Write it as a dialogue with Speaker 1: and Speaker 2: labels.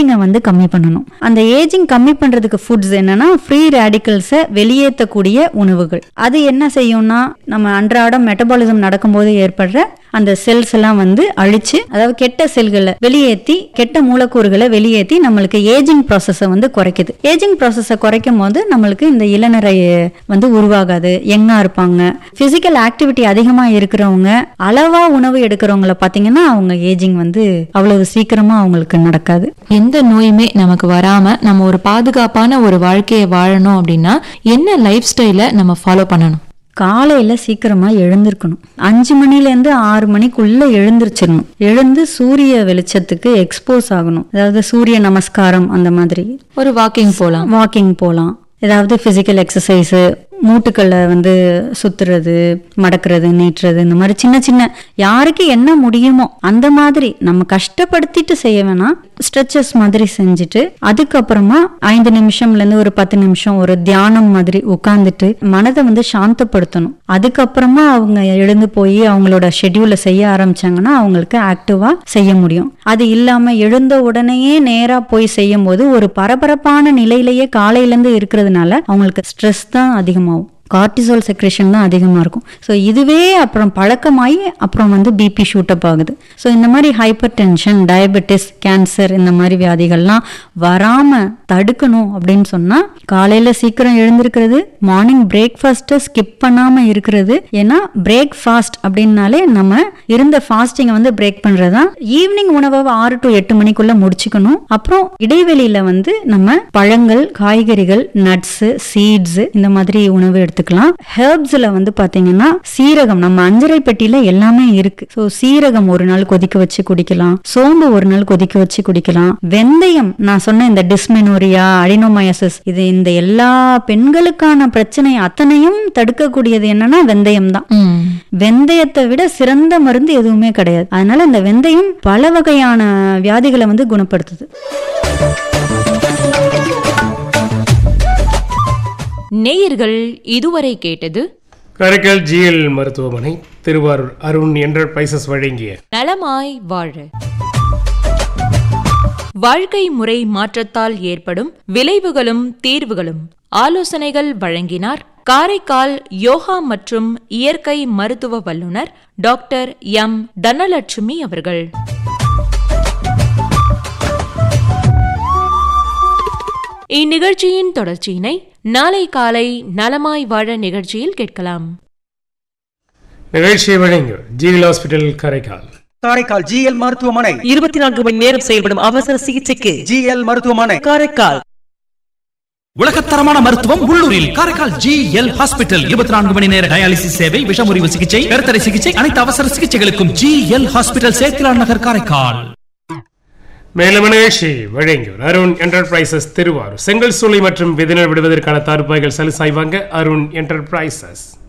Speaker 1: ஏஜிங்கை வந்து கம்மி பண்ணணும் அந்த ஏஜிங் கம்மி பண்றதுக்கு ஃபுட்ஸ் என்னன்னா ஃப்ரீ ரேடிக்கல்ஸை வெளியேற்றக்கூடிய உணவுகள் அது என்ன செய்யும்னா நம்ம அன்றாடம் மெட்டபாலிசம் நடக்கும்போது ஏற்படுற அந்த செல்ஸ் எல்லாம் வந்து அழிச்சு அதாவது கெட்ட செல்களை வெளியேற்றி கெட்ட மூலக்கூறுகளை வெளியேற்றி நம்மளுக்கு ஏஜிங் ப்ராசஸை வந்து குறைக்குது ஏஜிங் ப்ராசஸை குறைக்கும் போது நம்மளுக்கு இந்த இளநரை வந்து உருவாகாது யங்கா இருப்பாங்க பிசிக்கல் ஆக்டிவிட்டி அதிகமா இருக்கிறவங்க அளவா உணவு எடுக்கிறவங்கள பாத்தீங்கன்னா அவங்க ஏஜிங் வந்து அவ்வளவு சீக்கிரமா அவங்களுக்கு நடக்காது
Speaker 2: எந்த நோயுமே நமக்கு வராம நம்ம ஒரு பாதுகாப்பான ஒரு வாழ்க்கையை வாழணும் அப்படின்னா என்ன லைஃப் ஸ்டைலை நம்ம ஃபாலோ பண்ணணும்
Speaker 1: காலையில சீக்கிரமா எழுந்திருக்கணும் அஞ்சு மணில இருந்து ஆறு மணிக்குள்ள எழுந்திருச்சிடணும் எழுந்து சூரிய வெளிச்சத்துக்கு எக்ஸ்போஸ் ஆகணும் அதாவது சூரிய நமஸ்காரம் அந்த மாதிரி
Speaker 2: ஒரு வாக்கிங் போலாம்
Speaker 1: வாக்கிங் போகலாம் ஏதாவது ஃபிசிக்கல் எக்ஸசைஸு மூட்டுக்களை வந்து சுத்துறது மடக்கிறது நீட்டுறது இந்த மாதிரி சின்ன சின்ன யாருக்கு என்ன முடியுமோ அந்த மாதிரி நம்ம கஷ்டப்படுத்திட்டு செய்ய வேணாம் ஸ்ட்ரெச்சஸ் மாதிரி செஞ்சுட்டு அதுக்கப்புறமா ஐந்து நிமிஷம்ல இருந்து ஒரு பத்து நிமிஷம் ஒரு தியானம் மாதிரி உட்காந்துட்டு மனதை வந்து சாந்தப்படுத்தணும் அதுக்கப்புறமா அவங்க எழுந்து போய் அவங்களோட ஷெட்யூலை செய்ய ஆரம்பிச்சாங்கன்னா அவங்களுக்கு ஆக்டிவா செய்ய முடியும் அது இல்லாம எழுந்த உடனேயே நேரா போய் செய்யும் போது ஒரு பரபரப்பான நிலையிலேயே காலையில இருந்து இருக்கிறதுனால அவங்களுக்கு ஸ்ட்ரெஸ் தான் அதிகமாகும் கார்டிசோல் செக்ரேஷன் தான் அதிகமாக இருக்கும் ஸோ இதுவே அப்புறம் பழக்கமாகி அப்புறம் வந்து பிபி ஷூட்டப் ஆகுது ஸோ இந்த மாதிரி ஹைப்பர் டென்ஷன் டயபெட்டிஸ் கேன்சர் இந்த மாதிரி வியாதிகள்லாம் வராமல் தடுக்கணும் அப்படின்னு சொன்னால் காலையில் சீக்கிரம் எழுந்திருக்கிறது மார்னிங் பிரேக்ஃபாஸ்ட்டை ஸ்கிப் பண்ணாமல் இருக்கிறது ஏன்னா பிரேக் ஃபாஸ்ட் அப்படின்னாலே நம்ம இருந்த ஃபாஸ்டிங்கை வந்து பிரேக் பண்ணுறது தான் ஈவினிங் உணவை ஆறு டு எட்டு மணிக்குள்ளே முடிச்சுக்கணும் அப்புறம் இடைவெளியில் வந்து நம்ம பழங்கள் காய்கறிகள் நட்ஸு சீட்ஸு இந்த மாதிரி உணவு எடுத்துக்கலாம் ஹெர்ப்ஸ்ல வந்து பாத்தீங்கன்னா சீரகம் நம்ம அஞ்சரை பெட்டியில எல்லாமே இருக்கு ஸோ சீரகம் ஒரு நாள் கொதிக்க வச்சு குடிக்கலாம் சோம்பு ஒரு நாள் கொதிக்க வச்சு குடிக்கலாம் வெந்தயம் நான் சொன்ன இந்த டிஸ்மெனோரியா அடினோமயசிஸ் இது இந்த எல்லா பெண்களுக்கான பிரச்சனை அத்தனையும் தடுக்கக்கூடியது என்னன்னா வெந்தயம் தான்
Speaker 2: ம்.
Speaker 1: வெந்தயத்தை விட சிறந்த மருந்து எதுவுமே கிடையாது அதனால இந்த வெந்தயம் பல வகையான வியாதிகளை வந்து குணப்படுத்துது
Speaker 3: நேயர்கள் இதுவரை கேட்டது
Speaker 4: காரைக்கால் ஜிஎல் மருத்துவமனை திருவாரூர் அருண் என்டர்பிரைசஸ் வழங்கிய
Speaker 3: நலமாய் வாழ வாழ்க்கை முறை மாற்றத்தால் ஏற்படும் விளைவுகளும் தீர்வுகளும் ஆலோசனைகள் வழங்கினார் காரைக்கால் யோகா மற்றும் இயற்கை மருத்துவ வல்லுனர் டாக்டர் எம் தனலட்சுமி அவர்கள் இந்நிகழ்ச்சியின் தொடர்ச்சியினை நாளை காலை நலமாய் வாழ நிகழ்ச்சியில் கேட்கலாம்
Speaker 4: நிகழ்ச்சியை வழங்கியோர் GL hospital Karaikal
Speaker 5: Karaikal GL மருத்துவமனை
Speaker 6: இருபத்தி நான்கு மணி நேரம் செயல்படும் அவசர சிகிச்சைக்கு
Speaker 5: ஜிஎல் மருத்துவமனை
Speaker 6: காரைக்கால்
Speaker 7: உலகத்தரமான மருத்துவம் உள்ளூரில் காரைக்கால் ஜி எல் ஹாஸ்பிட்டல் இருபத்தி நான்கு மணி நேர டயாலிசிஸ் சேவை விஷமுறிவு சிகிச்சை கருத்தடை சிகிச்சை அனைத்து அவசர சிகிச்சைகளுக்கும் G L hospital Sethilan Nagar Karaikal
Speaker 4: மேலும் நிகழ்ச்சி வழங்கியோர் அருண் என்டர்பிரைசஸ் திருவாரூர் செங்கல் சூளை மற்றும் விதினர் விடுவதற்கான தார்பாய்கள் சலுசாய் வாங்க அருண் என்டர்பிரைசஸ்